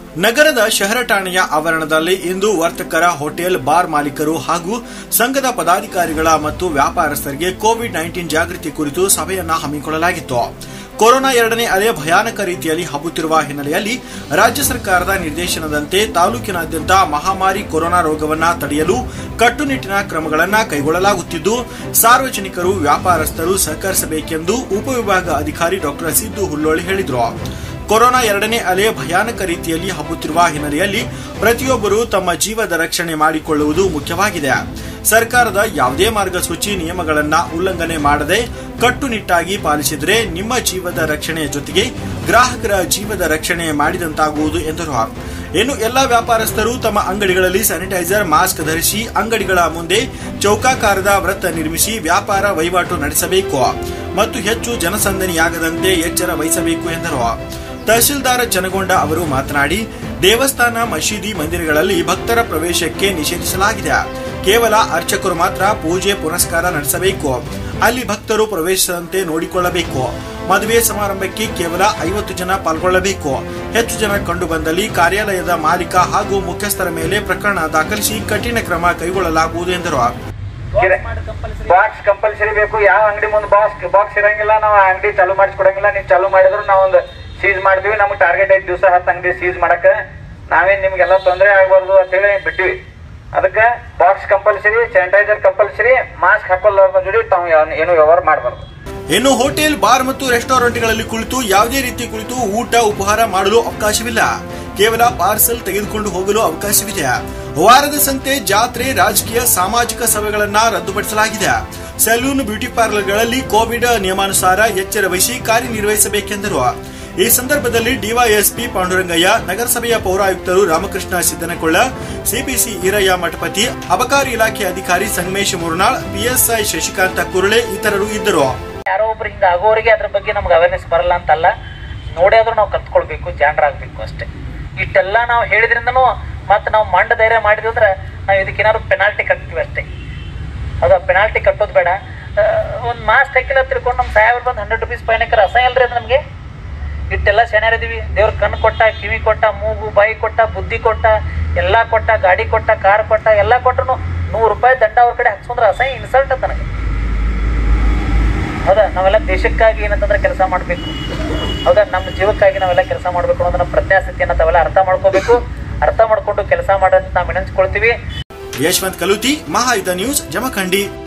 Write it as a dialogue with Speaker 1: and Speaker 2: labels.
Speaker 1: ನಗರದ ಶಹರ ಠಾಣೆಯ ಆವರಣದಲ್ಲಿ ಇಂದು ವರ್ತಕರ ಹೋಟೆಲ್ ಬಾರ್ ಮಾಲೀಕರು ಹಾಗೂ ಸಂಘದ ಪದಾಧಿಕಾರಿಗಳ ಮತ್ತು ವ್ಯಾಪಾರಸ್ಥರಿಗೆ ಕೋವಿಡ್ ನೈನ್ಟೀನ್ ಜಾಗೃತಿ ಕುರಿತು ಸಭೆಯನ್ನ ಹಮ್ಮಿಕೊಳ್ಳಲಾಗಿತ್ತು ಕೊರೋನಾ ಎರಡನೇ ಅಲೆ ಭಯಾನಕ ರೀತಿಯಲ್ಲಿ ಹಬ್ಬುತ್ತಿರುವ ಹಿನ್ನೆಲೆಯಲ್ಲಿ ರಾಜ್ಯ ಸರ್ಕಾರದ ನಿರ್ದೇಶನದಂತೆ ತಾಲೂಕಿನಾದ್ಯಂತ ಮಹಾಮಾರಿ ಕೊರೋನಾ ರೋಗವನ್ನ ತಡೆಯಲು ಕಟ್ಟುನಿಟ್ಟಿನ ಕ್ರಮಗಳನ್ನು ಕೈಗೊಳ್ಳಲಾಗುತ್ತಿದ್ದು ಸಾರ್ವಜನಿಕರು ವ್ಯಾಪಾರಸ್ಥರು ಸಹಕರಿಸಬೇಕೆಂದು ಉಪವಿಭಾಗ ಅಧಿಕಾರಿ ಡಾಕ್ಟರ್ ಸಿದ್ದು ಹುಲ್ಲೋಳಿ ಹೇಳಿದರು ಕೊರೋನಾ ಎರಡನೇ ಅಲೆ ಭಯಾನಕ ರೀತಿಯಲ್ಲಿ ಹಬ್ಬುತ್ತಿರುವ ಹಿನ್ನೆಲೆಯಲ್ಲಿ ಪ್ರತಿಯೊಬ್ಬರು ತಮ್ಮ ಜೀವದ ರಕ್ಷಣೆ ಮಾಡಿಕೊಳ್ಳುವುದು ಮುಖ್ಯವಾಗಿದೆ ಸರ್ಕಾರದ ಯಾವುದೇ ಮಾರ್ಗಸೂಚಿ ನಿಯಮಗಳನ್ನ ಉಲ್ಲಂಘನೆ ಮಾಡದೆ ಕಟ್ಟುನಿಟ್ಟಾಗಿ ಪಾಲಿಸಿದರೆ ನಿಮ್ಮ ಜೀವದ ರಕ್ಷಣೆಯ ಜೊತೆಗೆ ಗ್ರಾಹಕರ ಜೀವದ ರಕ್ಷಣೆ ಮಾಡಿದಂತಾಗುವುದು ಎಂದರು ಇನ್ನು ಎಲ್ಲಾ ವ್ಯಾಪಾರಸ್ಥರು ತಮ್ಮ ಅಂಗಡಿಗಳಲ್ಲಿ ಸ್ಯಾನಿಟೈಸರ್ ಮಾಸ್ಕ್ ಧರಿಸಿ ಅಂಗಡಿಗಳ ಮುಂದೆ ಚೌಕಾಕಾರದ ವೃತ್ತ ನಿರ್ಮಿಸಿ ವ್ಯಾಪಾರ ವಹಿವಾಟು ನಡೆಸಬೇಕು ಮತ್ತು ಹೆಚ್ಚು ಜನಸಂದಣಿಯಾಗದಂತೆ ಎಚ್ಚರ ವಹಿಸಬೇಕು ಎಂದರು ತಹಶೀಲ್ದಾರ್ ಜನಗೊಂಡ ಅವರು ಮಾತನಾಡಿ ದೇವಸ್ಥಾನ ಮಸೀದಿ ಮಂದಿರಗಳಲ್ಲಿ ಭಕ್ತರ ಪ್ರವೇಶಕ್ಕೆ ನಿಷೇಧಿಸಲಾಗಿದೆ ಕೇವಲ ಅರ್ಚಕರು ಮಾತ್ರ ಪೂಜೆ ಪುನಸ್ಕಾರ ನಡೆಸಬೇಕು ಅಲ್ಲಿ ಭಕ್ತರು ಪ್ರವೇಶಿಸದಂತೆ ನೋಡಿಕೊಳ್ಳಬೇಕು ಮದುವೆ ಸಮಾರಂಭಕ್ಕೆ ಕೇವಲ ಐವತ್ತು ಜನ ಪಾಲ್ಗೊಳ್ಳಬೇಕು ಹೆಚ್ಚು ಜನ ಕಂಡು ಬಂದಲ್ಲಿ ಕಾರ್ಯಾಲಯದ ಮಾಲೀಕ ಹಾಗೂ ಮುಖ್ಯಸ್ಥರ ಮೇಲೆ ಪ್ರಕರಣ ದಾಖಲಿಸಿ ಕಠಿಣ ಕ್ರಮ ಕೈಗೊಳ್ಳಲಾಗುವುದು ಎಂದರು
Speaker 2: ಬಾಕ್ಸ್ ಕಂಪಲ್ಸರಿ ಬೇಕು ಯಾವ ಅಂಗಡಿ ಮುಂದೆ ಬಾಕ್ಸ್ ಬಾಕ್ಸ್ ಇರಂಗಿಲ್ಲ ನಾವು ಅಂಗಡಿ ಚಾಲು ಮಾಡಿಸ್ಕೊಡಂಗಿಲ್ಲ ನೀವು ಚಾಲು ಮಾಡಿದ್ರು ನಾವು ಒಂದು ಸೀಸ್ ಮಾಡ್ತೀವಿ ನಮ್ಗೆ ಟಾರ್ಗೆಟ್ ಐದು ದಿವಸ ಹತ್ತು ಅಂಗಡಿ ಸೀಸ್ ಮಾಡಕ ನಾವೇನ್ ನಿಮ್ಗೆಲ್ಲ ತೊಂದರೆ ಆಗಬಾರ್ದು ಅಂತೇಳಿ ಬಿಟ್ಟಿವಿ ಅದಕ್ಕೆ box compulsory sanitiser compulsory mask ಹಾಕೊಳ್ಳೋದ್ರ ಜೋಡಿ ತಾವು ಯಾವ- ಏನು ವ್ಯವಹಾರ ಮಾಡಬಾರ್ದು
Speaker 1: ಇನ್ನು ಹೋಟೆಲ್ ಬಾರ್ ಮತ್ತು ರೆಸ್ಟೋರೆಂಟ್ಗಳಲ್ಲಿ ಕುಳಿತು ಯಾವುದೇ ರೀತಿ ಕುಳಿತು ಊಟ ಉಪಹಾರ ಮಾಡಲು ಅವಕಾಶವಿಲ್ಲ ಕೇವಲ ಪಾರ್ಸಲ್ ತೆಗೆದುಕೊಂಡು ಹೋಗಲು ಅವಕಾಶವಿದೆ ವಾರದ ಸಂತೆ ಜಾತ್ರೆ ರಾಜಕೀಯ ಸಾಮಾಜಿಕ ಸಭೆಗಳನ್ನ ರದ್ದುಪಡಿಸಲಾಗಿದೆ ಸೆಲೂನ್ ಬ್ಯೂಟಿ ಪಾರ್ಲರ್ಗಳಲ್ಲಿ ಕೋವಿಡ್ ನಿಯಮಾನುಸಾರ ಎಚ್ಚರ ವಹಿಸಿ ಕಾರ್ಯನಿರ್ವಹಿಸಬೇಕೆಂದರು ಈ ಸಂದರ್ಭದಲ್ಲಿ ಡಿವೈಎಸ್ಪಿ ಪಾಂಡುರಂಗಯ್ಯ ನಗರಸಭೆಯ ಪೌರಾಯುಕ್ತರು ರಾಮಕೃಷ್ಣ ಸಿದ್ದನಕೊಳ್ಳ ಸಿಪಿಸಿ ಈರಯ್ಯ ಮಠಪತಿ ಅಬಕಾರಿ ಇಲಾಖೆ ಅಧಿಕಾರಿ ಸಂಗಮೇಶ್ ಮುರ್ನಾಳ್ ಪಿಎಸ್ಐ ಶಶಿಕಾಂತ ಕುರುಳೆ ಇತರರು ಇದ್ದರು
Speaker 3: ಯಾರೋ ಒಬ್ರು ಹಿಂಗೆ ಆಗೋರಿಗೆ ಅದ್ರ ಬಗ್ಗೆ ನಮ್ಗೆ ಅವೇರ್ನೆಸ್ ಬರಲ್ಲ ಅಂತಲ್ಲ ನೋಡ್ಯಾದ್ರೂ ನಾವು ಕಲ್ತ್ಕೊಳ್ಬೇಕು ಜಾಣರಾಗಬೇಕು ಅಷ್ಟೇ ಇಷ್ಟೆಲ್ಲ ನಾವು ಹೇಳಿದ್ರಿಂದನೂ ಮತ್ತೆ ನಾವು ಮಂಡ ಧೈರ್ಯ ಮಾಡಿದ್ವಿ ಅಂದ್ರೆ ನಾವು ಇದಕ್ಕೇನಾದ್ರು ಪೆನಾಲ್ಟಿ ಕಟ್ತೀವಿ ಅಷ್ಟೇ ಅದು ಪೆನಾಲ್ಟಿ ಕಟ್ಟೋದು ಬೇಡ ಒಂದು ಮಾಸ್ಕ್ ಹಾಕಿಲ್ಲ ತಿಳ್ಕೊಂಡು ನಮ್ಮ ಸಾಹೇಬ್ರು ಬಂದು ಹಂಡ್ರೆಡ್ ರುಪೀಸ್ ಫೈನ್ ಹಾಕಿರ ಅಸಹ್ಯ ಅಲ್ರಿ ಅದು ನಮಗೆ ಇಷ್ಟೆಲ್ಲ ಇದೀವಿ ದೇವ್ರ ಕಣ್ಣು ಕೊಟ್ಟ ಕಿವಿ ಕೊಟ್ಟ ಮೂಗು ಬಾಯಿ ಕೊಟ್ಟ ಬುದ್ಧಿ ಕೊಟ್ಟ ಎಲ್ಲ ಕೊಟ್ಟ ಗಾಡಿ ಕೊಟ್ಟ ಕಾರ್ ಕೊಟ್ಟ ಎಲ್ಲ ಕೊಟ್ಟರು ನೂರು ರೂಪಾಯಿ ದಂಡ ಅವ್ರ ಕಡೆ ಹಾಕ್ಸಂದ್ರೆ ಅಸಹ್ಯ ಇನ್ಸಲ್ಟ್ ಅಂತ ನನಗೆ ಹೌದಾ ನಾವೆಲ್ಲ ದೇಶಕ್ಕಾಗಿ ಏನಂತಂದ್ರೆ ಕೆಲಸ ಮಾಡಬೇಕು ಹೌದಾ ನಮ್ಮ ಜೀವಕ್ಕಾಗಿ ನಾವೆಲ್ಲ ಕೆಲಸ ಮಾಡಬೇಕು ಅನ್ನೋದನ್ನ ಪ್ರತ್ಯಾಸಕ್ತಿಯನ್ನ ತಾವೆಲ್ಲ ಅರ್ಥ ಮಾಡ್ಕೋಬೇಕು ಅರ್ಥ ಮಾಡ್ಕೊಂಡು ಕೆಲಸ ಮಾಡೋದು ನಾವು ವಿನಂತಿಸ್ಕೊಳ್ತೀವಿ
Speaker 1: ಯಶವಂತ್ ಕಲುತಿ ಮಹಾಯುಧ ನ್ಯೂಸ್ ಜಮಖಂಡಿ